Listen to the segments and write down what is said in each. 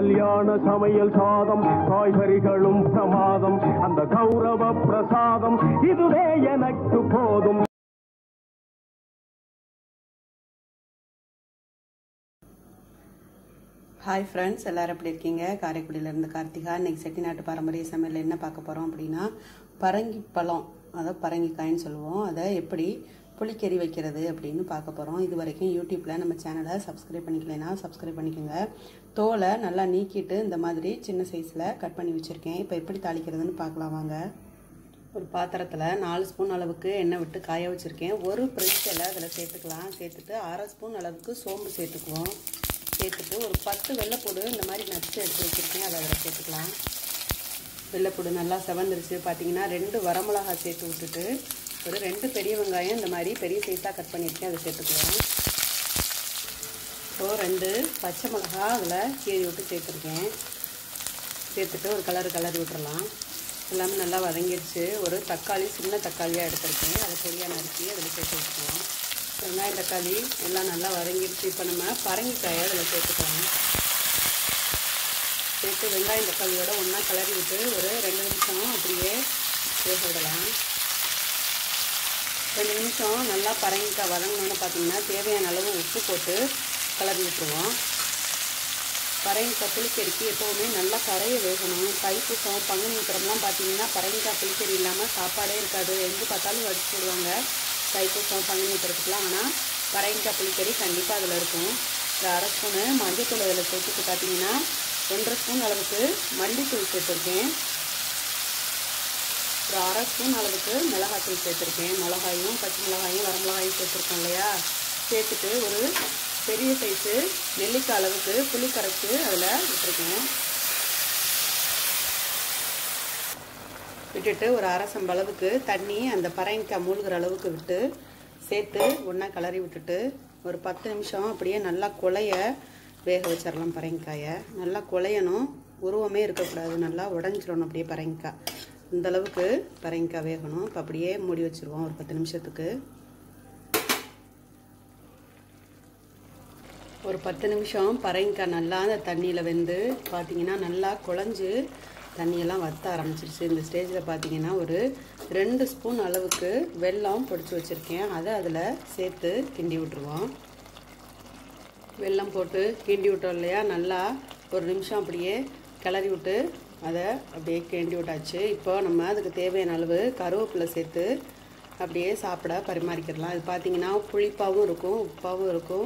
கல்யாண சமையல் சாதம் காய்கறிகளும் பிரமாதம் அந்த கௌரவ பிரசாதம் இதுவே எனக்கு போதும் ஹாய் ஃப்ரெண்ட்ஸ் எல்லாரும் எப்படி இருக்கீங்க காரைக்குடியிலேருந்து கார்த்திகா இன்னைக்கு செட்டிநாட்டு பாரம்பரிய சமையல் என்ன பார்க்க போகிறோம் அப்படின்னா பரங்கி பழம் அதாவது பரங்கிக்காய்ன்னு சொல்லுவோம் அதை எப்படி புளிக்கறி வைக்கிறது அப்படின்னு பார்க்க போகிறோம் இது வரைக்கும் யூடியூப்பில் நம்ம சேனலை சப்ஸ்கிரைப் பண்ணிக்கலைன்னா சப்ஸ்கிரைப் பண்ணிக்கோங்க தோலை நல்லா நீக்கிட்டு இந்த மாதிரி சின்ன சைஸில் கட் பண்ணி வச்சுருக்கேன் இப்போ எப்படி தாளிக்கிறதுன்னு பார்க்கலாம் வாங்க ஒரு பாத்திரத்தில் நாலு ஸ்பூன் அளவுக்கு எண்ணெய் விட்டு காய வச்சுருக்கேன் ஒரு பிரெஞ்ச் இலை அதில் சேர்த்துக்கலாம் சேர்த்துட்டு அரை ஸ்பூன் அளவுக்கு சோம்பு சேர்த்துக்குவோம் சேர்த்துட்டு ஒரு பத்து வெள்ளைப்பூடு இந்த மாதிரி நச்சு எடுத்து வச்சுருக்கேன் அதை அதில் சேர்த்துக்கலாம் வெள்ளைப்பூடு நல்லா செவந்துருச்சு பார்த்தீங்கன்னா ரெண்டு வரமிளகா சேர்த்து விட்டுட்டு ஒரு ரெண்டு பெரிய வெங்காயம் இந்த மாதிரி பெரிய சைஸாக கட் பண்ணியிருக்கேன் அதை சேர்த்துக்கலாம் ஸோ ரெண்டு பச்சை மிளகா அதில் கீறி விட்டு சேர்த்துருக்கேன் சேர்த்துட்டு ஒரு கலர் கலர் விட்டுறலாம் எல்லாமே நல்லா வதங்கிடுச்சு ஒரு தக்காளி சின்ன தக்காளியாக எடுத்திருக்கேன் அதை பொடியாக நறுக்கி அதில் சேர்த்து வச்சுக்கலாம் வெங்காயம் தக்காளி எல்லாம் நல்லா வதங்கிடுச்சு இப்போ நம்ம பரங்கிக்காயை அதில் சேர்த்துக்கலாம் சேர்த்து வெங்காயம் தக்காளியோட ஒன்றா கிளறி விட்டு ஒரு ரெண்டு நிமிஷம் அப்படியே வேக விடலாம் ரெண்டு நிமிஷம் நல்லா பரங்கிக்காய் வதங்கணும்னு பார்த்தீங்கன்னா தேவையான அளவு உப்பு போட்டு கிளறி விட்டுருவோம் பரங்கிக்காய் புளிக்கறிக்கு எப்போவுமே நல்லா கரைய வேகணும் தைப்பூசம் பங்குனி உத்திரம்லாம் பார்த்தீங்கன்னா பரங்கிக்காய் புளிக்கறி இல்லாமல் சாப்பாடே இருக்காது எங்கே பார்த்தாலும் வடிச்சு போடுவாங்க தைப்பூசம் பங்குனி உத்திரத்துக்குலாம் ஆனால் பரங்கிக்காய் புளிக்கறி கண்டிப்பாக அதில் இருக்கும் ஒரு அரை ஸ்பூனு மஞ்சத்தூள் அதில் சேர்த்துட்டு பார்த்தீங்கன்னா ஒன்றரை ஸ்பூன் அளவுக்கு மல்லித்தூள் சேர்த்துருக்கேன் ஒரு அரை ஸ்பூன் அளவுக்கு மிளகாத்தூள் சேர்த்துருக்கேன் மிளகாயும் பச்சை மிளகாயும் வரமிளகாயும் சேர்த்துருக்கோம் இல்லையா சேர்த்துட்டு ஒரு பெரிய சைஸு நெல்லிக்காய் அளவுக்கு புளி கரைச்சி அதில் விட்டுருக்கேன் விட்டுட்டு ஒரு அரை சம்ப அளவுக்கு தண்ணி அந்த பரங்கிக்காய் மூழ்கிற அளவுக்கு விட்டு சேர்த்து ஒன்றா கிளறி விட்டுட்டு ஒரு பத்து நிமிஷம் அப்படியே நல்லா குழைய வேக வச்சிடலாம் பரங்கிக்காயை நல்லா குழையணும் உருவமே இருக்கக்கூடாது நல்லா உடஞ்சிடணும் அப்படியே பரங்கிக்காய் இந்த அளவுக்கு பரங்கிக்காய் வேகணும் இப்போ அப்படியே மூடி வச்சுருவோம் ஒரு பத்து நிமிஷத்துக்கு ஒரு பத்து நிமிஷம் பரங்கிக்காய் நல்லா அந்த தண்ணியில் வெந்து பார்த்தீங்கன்னா நல்லா குழஞ்சு தண்ணியெல்லாம் வத்த ஆரம்பிச்சிருச்சு இந்த ஸ்டேஜில் பார்த்தீங்கன்னா ஒரு ரெண்டு ஸ்பூன் அளவுக்கு வெல்லம் பொடிச்சு வச்சுருக்கேன் அதை அதில் சேர்த்து கிண்டி விட்டுருவோம் வெல்லம் போட்டு கிண்டி விட்டோம் இல்லையா நல்லா ஒரு நிமிஷம் அப்படியே கிளறி விட்டு அதை அப்படியே கிண்டி விட்டாச்சு இப்போ நம்ம அதுக்கு தேவையான அளவு கருவேப்பிலை சேர்த்து அப்படியே சாப்பிட பரிமாறிக்கிடலாம் இது பார்த்தீங்கன்னா புளிப்பாகவும் இருக்கும் உப்பாகவும் இருக்கும்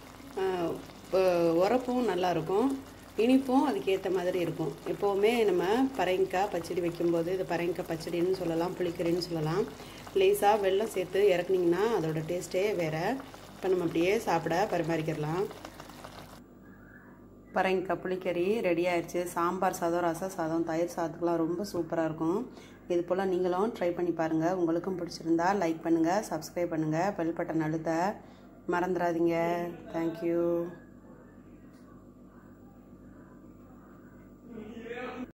உரப்பும் நல்லா இருக்கும் இனிப்பும் அதுக்கேற்ற மாதிரி இருக்கும் எப்போவுமே நம்ம பரங்கிக்காய் பச்சடி வைக்கும்போது இது பரங்கிக்காய் பச்சடின்னு சொல்லலாம் புளிக்கறின்னு சொல்லலாம் லேசாக வெள்ளம் சேர்த்து இறக்குனிங்கன்னா அதோட டேஸ்ட்டே வேறு இப்போ நம்ம அப்படியே சாப்பிட பரிமாறிக்கிடலாம் பரங்கிக்காய் புளிக்கறி ரெடி ஆயிடுச்சு சாம்பார் சாதம் ரச சாதம் தயிர் சாதத்துக்குலாம் ரொம்ப சூப்பராக இருக்கும் இது போல் நீங்களும் ட்ரை பண்ணி பாருங்கள் உங்களுக்கும் பிடிச்சிருந்தா லைக் பண்ணுங்கள் சப்ஸ்கிரைப் பண்ணுங்கள் பெல் பட்டன் அழுத்த மறந்துடாதீங்க தேங்க்யூ